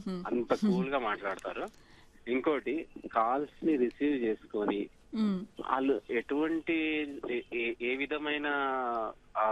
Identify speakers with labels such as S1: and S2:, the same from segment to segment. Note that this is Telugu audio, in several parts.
S1: మ్మ్.
S2: అంత కూల్ గా మాట్లాడతారు ఇంకోటి కాల్స్ ని రిసీవ్ చేసుకొని
S1: మ్మ్.
S2: వాళ్ళు ఎటువంటి ఏ- ఏ- ఏ విధమైన ఆ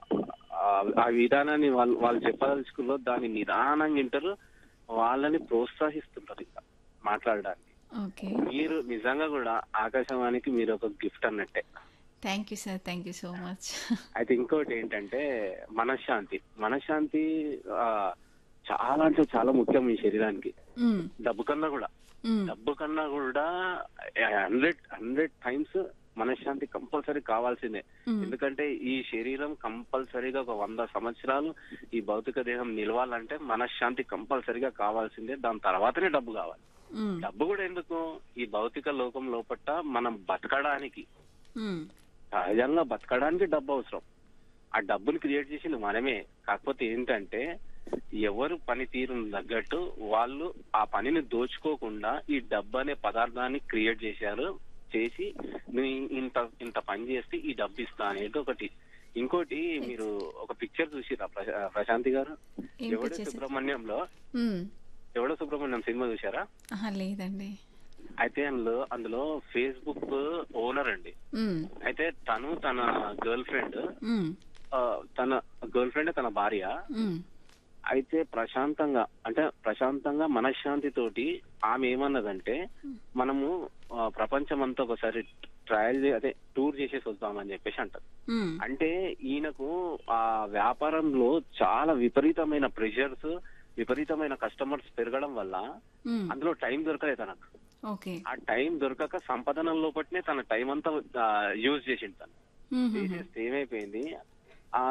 S2: ఆ- ఆ విధానాన్ని వాళ్ళు వాళ్ళు చెప్పదలుచుకుల్లో దాన్ని నిదానంగా వింటారు వాళ్ళని ప్రోత్సహిస్తుంటారు ఇంకా మాట్లాడడానికి
S1: ఓకే
S2: మీరు నిజంగా కూడా ఆకాశవాణికి మీరు ఒక గిఫ్ట్ అన్నట్టే
S1: thank you sir thank you so much
S2: అయితే ఇంకోటి ఏంటంటే మనశ్శాంతి మనశ్శాంతి ఆ, చాలా అంటే చాలా ముఖ్యం ఈ శరీరానికి
S1: మ్మ్.
S2: డబ్బు కన్నా కూడా
S1: మ్మ్.
S2: డబ్బు కన్నా కూడా హండ్రెడ్ హండ్రెడ్ టైమ్స్ మనశ్శాంతి కంపల్సరీ కావాల్సిందే
S1: మ్మ్.
S2: ఎందుకంటే ఈ శరీరం కంపల్సరీగా ఒక వంద సంవత్సరాలు ఈ భౌతిక దేహం నిలవాలంటే మనశ్శాంతి కంపల్సరీగా కావాల్సిందే దాని తర్వాతనే డబ్బు కావాలి
S1: మ్మ్.
S2: డబ్బు కూడా ఎందుకు ఈ భౌతిక లోకం లోపట మనం బతకడానికి
S1: మ్మ్.
S2: సహజంగా బతకడానికి డబ్బు అవసరం ఆ డబ్బుని క్రియేట్ చేసింది మనమే కాకపోతే ఏంటంటే ఎవరు పనితీరు తగ్గట్టు వాళ్ళు ఆ పనిని దోచుకోకుండా ఈ డబ్బు అనే పదార్థాన్ని క్రియేట్ చేశారు చేసి నువ్వు ఇంత ఇంత పని చేస్తే ఈ డబ్బు ఇస్తా అనేది ఒకటి ఇంకోటి మీరు ఒక పిక్చర్ చూసిరా ప్రశా- ప్రశాంతి గారు
S1: ఏం
S2: ఎవడో
S1: picture, sir?
S2: సుబ్రహ్మణ్యంలో
S1: మ్మ్.
S2: ఎవడో సుబ్రహ్మణ్యం సినిమా చూసారా
S1: ఆహా, లేదండి
S2: అయితే అందులో అందులో ఫేస్బుక్ ఓనర్ అండి
S1: మ్మ్.
S2: అయితే తను తన గర్ల్ ఫ్రెండ్
S1: మ్మ్.
S2: తన గర్ల్ ఫ్రెండ్ తన భార్య
S1: మ్మ్.
S2: అయితే ప్రశాంతంగా అంటే ప్రశాంతంగా మనశ్శాంతి తోటి ఆమె ఏమన్నదంటే మనము ఆ, ప్రపంచం అంతా ఒకసారి ట్రయల్ అదే టూర్ చేసేసి వద్దామని చెప్పేసి అంటారు
S1: మ్మ్.
S2: అంటే ఈయనకు ఆ వ్యాపారంలో చాలా విపరీతమైన ప్రెషర్స్ విపరీతమైన కస్టమర్స్ పెరగడం వల్ల
S1: మ్మ్.
S2: అందులో టైం దొరకలేదు తనకు
S1: ఓకే
S2: ఆ టైం దొరకక సంపాదన లోపట్నే తన టైం అంతా యూజ్ చేసింది తను
S1: మ్మ్. మ్మ్.
S2: చేసేస్తే ఏమైపోయింది ఆ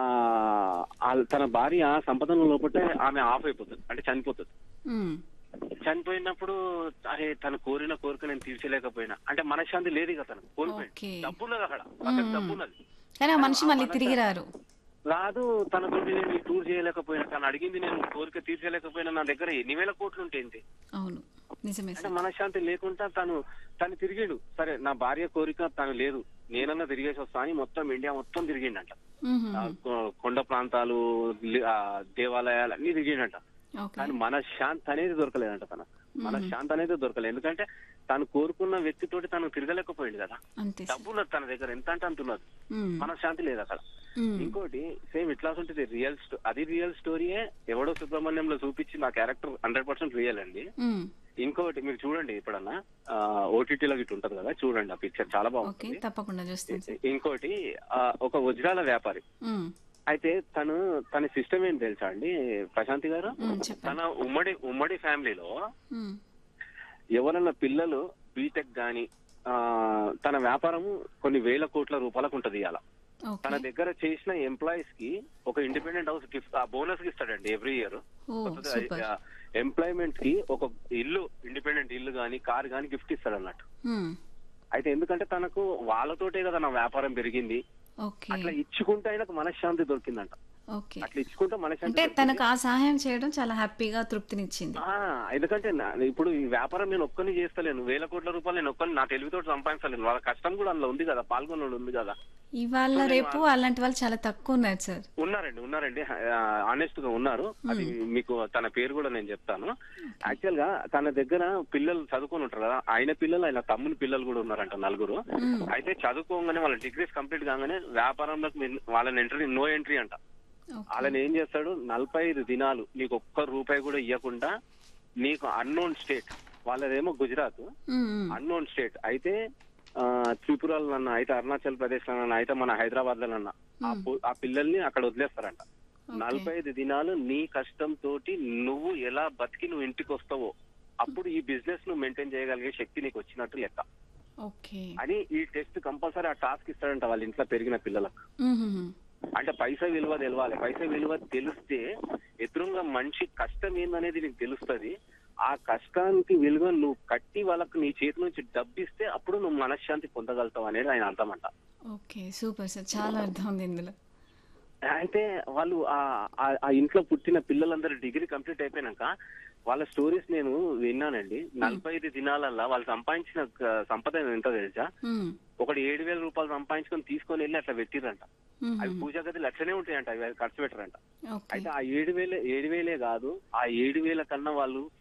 S2: ఆ- తన భార్య సంపదన లోపటే ఆమె ఆఫ్ అయిపోతుంది అంటే చనిపోతుంది
S1: మ్మ్.
S2: చనిపోయినప్పుడు అరే తను కోరిన కోరిక నేను తీర్చలేకపోయినా అంటే మనశ్శాంతి లేదు ఇక తను
S1: ఓకే.
S2: కోల్పోయింది డబ్బు ఉన్నది అక్కడ అక్కడ
S1: మ్మ్.
S2: డబ్బు ఉన్నది
S1: కానీ ఆ మనిషి మళ్ళీ తిరిగి రారు
S2: రాదు తనతో నేను ఈ టూర్ చేయలేకపోయినా తను అడిగింది నేను కోరిక తీర్చలేకపోయినా నా దగ్గర ఎన్ని వేల కోట్లు ఉంటేంటి
S1: అవును నిజమే
S2: అంటే
S1: సార్
S2: మనశ్శాంతి లేకుండా తను తను తిరిగిండు సరే నా భార్య కోరిక తను లేదు నేనన్నా తిరిగేసి వస్తా అని మొత్తం ఇండియా మొత్తం తిరిగిండంట
S1: మ్మ్.
S2: ఆ కొ- కొండ ప్రాంతాలు లి- ఆ దేవాలయాలు అన్ని తిరిగిండట
S1: ఓకే
S2: కానీ మన శాంతి అనేది దొరకలేదంట తన మన శాంతి అనేది దొరకలేదు ఎందుకంటే తను కోరుకున్న వ్యక్తితోటి తను తిరగలేకపోయింది కదా
S1: అంతే సార్
S2: డబ్బు ఉన్నది తన దగ్గర ఎంత అంటే అంత ఉన్నది
S1: మ్మ్.
S2: మన శాంతి లేదు అక్కడ
S1: మ్మ్.
S2: ఇంకోటి సేమ్ ఇట్లా ఉంటుంది రియల్ స్టో అది రియల్ స్టోరీయే ఎవడో సుబ్రహ్మణ్యంలో చూపించి నా క్యారెక్టర్ హండ్రెడ్ పర్సెంట్ రియల్ అండి
S1: మ్మ్.
S2: ఇంకోటి మీరు చూడండి ఎప్పుడన్నా ఓటీటీలో ఇటు ఉంటది కదా చూడండి ఆ పిక్చర్ చాలా
S1: ఓకే
S2: బాగుంటుంది
S1: తప్పకుండా చూస్తాను సార్
S2: ఇంకోటి ఆ, ఒక వజ్రాల వ్యాపారి
S1: మ్మ్.
S2: అయితే తను తన సిస్టమ్ ఏంటి తెలుసా అండి ప్రశాంతి గారు
S1: మ్మ్. చెప్పండి
S2: తన ఉమ్మడి ఉమ్మడి ఫ్యామిలీలో
S1: మ్మ్.
S2: ఎవరన్నా పిల్లలు బీటెక్ గాని ఆ, తన వ్యాపారం కొన్ని వేల కోట్ల రూపాయలకు ఉంటది ఇవాళ తన
S1: ఓకే
S2: దగ్గర చేసిన ఎంప్లాయీస్ కి ఒక ఇండిపెండెంట్ హౌస్ గిఫ్ట్ ఆ బోనస్ ఇస్తాడండి ఎవ్రీ ఇయర్
S1: ఓ సూపర్
S2: ఎంప్లాయ్మెంట్ కి ఒక ఇల్లు ఇండిపెండెంట్ ఇల్లు గాని కార్ గాని గిఫ్ట్ ఇస్తాడు అన్నట్టు
S1: మ్మ్.
S2: అయితే ఎందుకంటే తనకు వాళ్ళతోటే కదా నా వ్యాపారం పెరిగింది
S1: ఓకే
S2: అట్లా ఇచ్చుకుంటే ఆయనకు మనశ్శాంతి దొరికిందంట
S1: ఓకే
S2: అట్లా ఇచ్చుకుంటే మనశ్శాంతి
S1: అంటే
S2: దొరికింది.
S1: తనకు ఆ సహాయం చేయడం చాలా హ్యాపీగా తృప్తినిచ్చింది
S2: ఆ, ఎందుకంటే నా- ఇప్పుడు ఈ వ్యాపారం నేను ఒక్కని చేస్తలేను వేల కోట్ల రూపాయలు నేను ఒక్కని నా తెలివితో సంపాదించలేను వాళ్ళ కష్టం కూడా అందులో ఉంది కదా పాల్గొనడం ఉంది కదా
S1: ఇవాళ రేపు అలాంటి వాళ్ళు చాలా తక్కువ ఉన్నారు సార్
S2: ఉన్నారండి ఉన్నారండి ఆనెస్ట్ గా ఉన్నారు అది మీకు తన పేరు కూడా నేను చెప్తాను యాక్చువల్ గా తన దగ్గర పిల్లలు చదువుకొని ఉంటారు కదా ఆయన పిల్లలు ఆయన తమ్ముని పిల్లలు కూడా ఉన్నారంట నలుగురు
S1: మ్మ్.
S2: అయితే చదువుకోగానే వాళ్ళ డిగ్రీస్ కంప్లీట్ కాగానే వ్యాపారంలోకి మీ- వాళ్ళని ఎంట్రీ నో ఎంట్రీ అంట
S1: ఓకే
S2: వాళ్ళని ఏం చేస్తాడు నలభై ఐదు దినాలు నీకు ఒక్క రూపాయి కూడా ఇవ్వకుండా నీకు అన్నోన్ స్టేట్ వాళ్ళదేమో గుజరాత్
S1: మ్మ్. మ్మ్.
S2: అన్నోన్ స్టేట్ అయితే ఆ, త్రిపురలో అన్న అయితే అరుణాచల్ ప్రదేశ్ లో అయితే మన హైదరాబాద్ లో అన్న ఆ పు- ఆ పిల్లల్ని అక్కడ వదిలేస్తారంట
S1: ఓకే.
S2: నలభై ఐదు దినాలు నీ కష్టం తోటి నువ్వు ఎలా బతికి నువ్వు ఇంటికి వస్తావో అప్పుడు ఈ బిజినెస్ నువ్వు మెయింటైన్ చేయగలిగే శక్తి నీకు వచ్చినట్టు లెక్క
S1: ఓకే
S2: అని ఈ టెస్ట్ కంపల్సరీ ఆ టాస్క్ ఇస్తాడంట వాళ్ళ ఇంట్లో పెరిగిన పిల్లలకు
S1: మ్మ్. మ్మ్.
S2: అంటే పైసా విలువ తెలవాలి పైసా విలువ తెలిస్తే ఎదురుగా మనిషి కష్టం ఏందనేది నీకు తెలుస్తుంది ఆ కష్టానికి విలువ నువ్వు కట్టి వాళ్ళకు నీ చేతి నుంచి డబ్బిస్తే అప్పుడు నువ్వు మనశ్శాంతి పొందగలుగుతావు అనేది ఆయన అర్థం అంట
S1: ఓకే సూపర్ సార్ చాలా అర్థం ఉంది ఇందులో
S2: అయితే వాళ్ళు ఆ- ఆ- ఆ ఇంట్లో పుట్టిన పిల్లలందరూ డిగ్రీ కంప్లీట్ అయిపోయినాక వాళ్ళ స్టోరీస్ నేను విన్నానండి నలభై ఐదు దినాలల్లా వాళ్ళు సంపాదించిన క- సంపద ఎంత తెలుసా
S1: మ్మ్.
S2: ఒకటి ఏడు వేల రూపాయలు సంపాదించుకొని తీసుకొని వెళ్ళి అట్లా పెట్టిరంట
S1: మ్మ్.
S2: అవి పూజా గదులు అట్లనే ఉంటాయంట అవి ఖర్చు పెట్టరంట
S1: ఓకే
S2: అయితే ఆ ఏడు వేలే ఏడు వేలే కాదు ఆ ఏడు వేల కన్నా వాళ్ళు